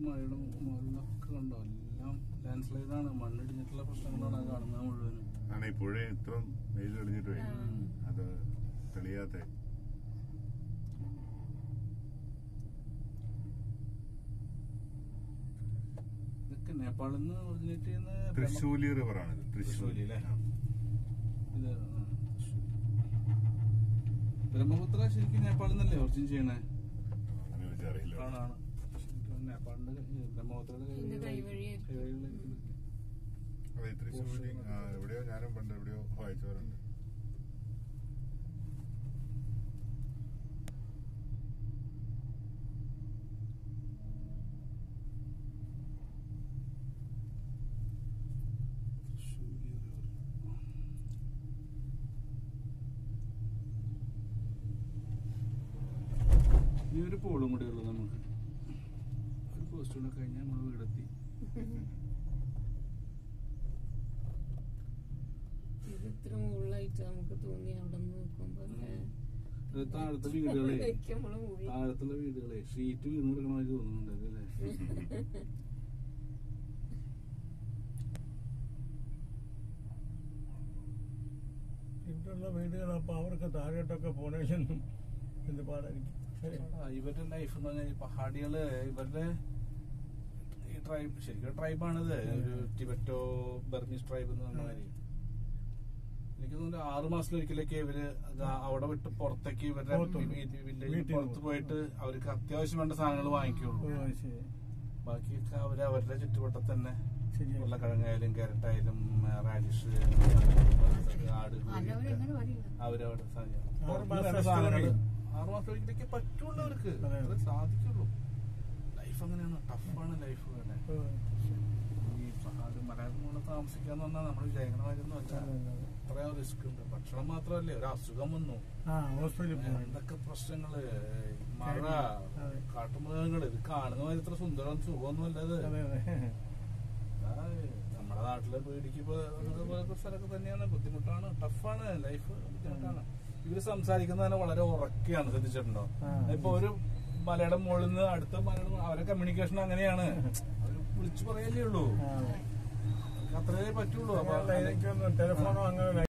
മഴയുടെ മുകളിലൊക്കെ കണ്ടോ എല്ലാം ലാൻഡ് സ്ലൈഡ് ആണ് മണ്ണിടിഞ്ഞിട്ടുള്ള പ്രശ്നങ്ങളാണ് അത് കാണുന്നത് മുഴുവനും ആണ് ഈ പുഴ ഇത്ര വെയിൽ തെളിഞ്ഞിട്ട് അത് തെളിയാത്ത ഇതൊക്കെ നേപ്പാളിൽ നിന്ന് ഒറിജിനേറ്റ് ചെയ്യുന്ന തൃശ്ശൂലി റിവർ ആണ് തൃശ്ശൂലി തൃശ്ശൂലി അല്ലേ ഇത് ആ, തൃശ്ശൂലി. ബ്രഹ്മപുത്ര ശരിക്കും നേപ്പാളിൽ നിന്നല്ലേ ഒറിജിൻ ചെയ്യണേ അങ്ങനെ ചോദിച്ചറിയില്ല ആണാണ് ശരിക്കും നേപ്പാളിന്റെ ഈ ബ്രഹ്മപുത്രയുടെ ഇതിന്റെ കൈവഴിയായിരിക്കും. കൈവഴികളിലേക്ക് അതെ ഈ തൃശ്ശൂലി ആ, എവിടെയോ ഞാനും പണ്ട് എവിടെയോ വായിച്ചവരുണ്ട് തൃശ്ശൂലി river. ഇനി ഒരു പോളും കൂടെ ഉള്ളു നമുക്ക് ഒരു പോസ്റ്റ് കൂടെ കഴിഞ്ഞാൽ നമ്മൾ വീടെത്തി ഇത് ഇത്ര മുകളിലായിട്ട് നമുക്ക് തോന്നി അവിടെ നിന്ന് നോക്കുമ്പോ അല്ലേ? ഇത് താഴത്തെ വീടുകളെ ഇവിടേക്ക് നമ്മള് മുകളിൽ താഴത്തുള്ള വീടുകളെ ഷീറ്റ് വീണ് കിടക്കണ മാതിരി തോന്നുന്നുണ്ട് അല്ലേ ഇവിടെയുള്ള വീടുകൾ അപ്പൊ അവർക്ക് താഴോട്ടൊക്കെ പോണേലൊന്നും എന്ത് പാടായിരിക്കും അല്ലേ? ആ, ഇവരുടെ ലൈഫ് എന്ന് പറഞ്ഞാൽ ഈ പഹാഡികള് ഇവരുടെ ഈ ട്രൈബ് ശരിക്കും ട്രൈബാണിത് ഒരു ടിബറ്റോ ബർമീസ് ട്രൈബ് എന്ന് പറഞ്ഞ മാതിരി എനിക്ക് തോന്നുന്നു ആറു മാസത്തിലൊരിക്കലൊക്കെ ഇവര് അത് അവിടെ വിട്ട് പുറത്തേക്ക് ഇവരുടെ പുറത്ത് പോകും. വില്ലേജ് വീട്ടിൽ പുറത്ത് പോകും. പോയിട്ട് അവർക്ക് അത്യാവശ്യം വേണ്ട സാധനങ്ങൾ ഓ, വാങ്ങിക്കുള്ളൂ അത് ശരി ബാക്കിയൊക്കെ അവര് അവരുടെ ചുറ്റുവട്ടത്ത് തന്നെ ശരിയാ. ഉരുളക്കിഴങ്ങായാലും ക്യാരറ്റായാലും റാഡിഷ് ആട് കോഴി അല്ലവരെങ്ങനെ ഒക്കെ പറയില്ല അവരവിടെ സാധനം ആറ് പുറത്ത് മാസം വേണ്ട സ്റ്റോർ സാധനങ്ങള് ചെയ്യും. ആറ് മാസം ഒരിക്കലൊക്കെ പറ്റുള്ളൂ അവർക്ക് അതെ. അത് സാധിക്കുള്ളൂ ലൈഫ് അങ്ങനെയാണ് ടഫാണ് ലൈഫ് വേണേ ഓ, ഈ സഹാബ് മലയാളം താമസിക്കാന്ന് പറഞ്ഞാൽ നമ്മൾ വിചാരിക്കണ കാര്യമൊന്നും അല്ല അതെ, അതെ. അത്രയും റിസ്ക് ഉണ്ട് ഭക്ഷണം മാത്രമല്ലേ ഒരു അസുഖം വന്നു ആ ഹോസ്പിറ്റലിൽ പോകണം എന്തൊക്കെ പ്രശ്നങ്ങള് മഴ അതെ. കാട്ടുമൃഗങ്ങള് ഇത് കാണുന്ന മാതിരി ഇത്ര സുന്ദരം സുഖമൊന്നും അല്ലത് അതെ അതെ ആ, നമ്മുടെ നാട്ടില് പേടിക്കുമ്പോ സ്ഥലമൊക്കെ തന്നെയാണ് ബുദ്ധിമുട്ടാണ് ടഫാണ് ലൈഫ് ബുദ്ധിമുട്ടാണ് ഇവര് സംസാരിക്കുന്നത് തന്നെ വളരെ ഉറക്കെയാണ് ശ്രദ്ധിച്ചിട്ടുണ്ടോ ആ. ഇപ്പൊ ഒരു മലയുടെ മുകളിൽ നിന്ന് അടുത്ത മലയുടെ മു- അവരെ കമ്മ്യൂണിക്കേഷൻ അങ്ങനെയാണ് അവര് വിളിച്ചു പറയല്ലേ ഉള്ളൂ ആ, അതെ. അവർക്ക് അത്രേ പറ്റുള്ളൂ അപ്പൊ എനിക്കൊന്നും ടെലിഫോണോ അങ്ങനെ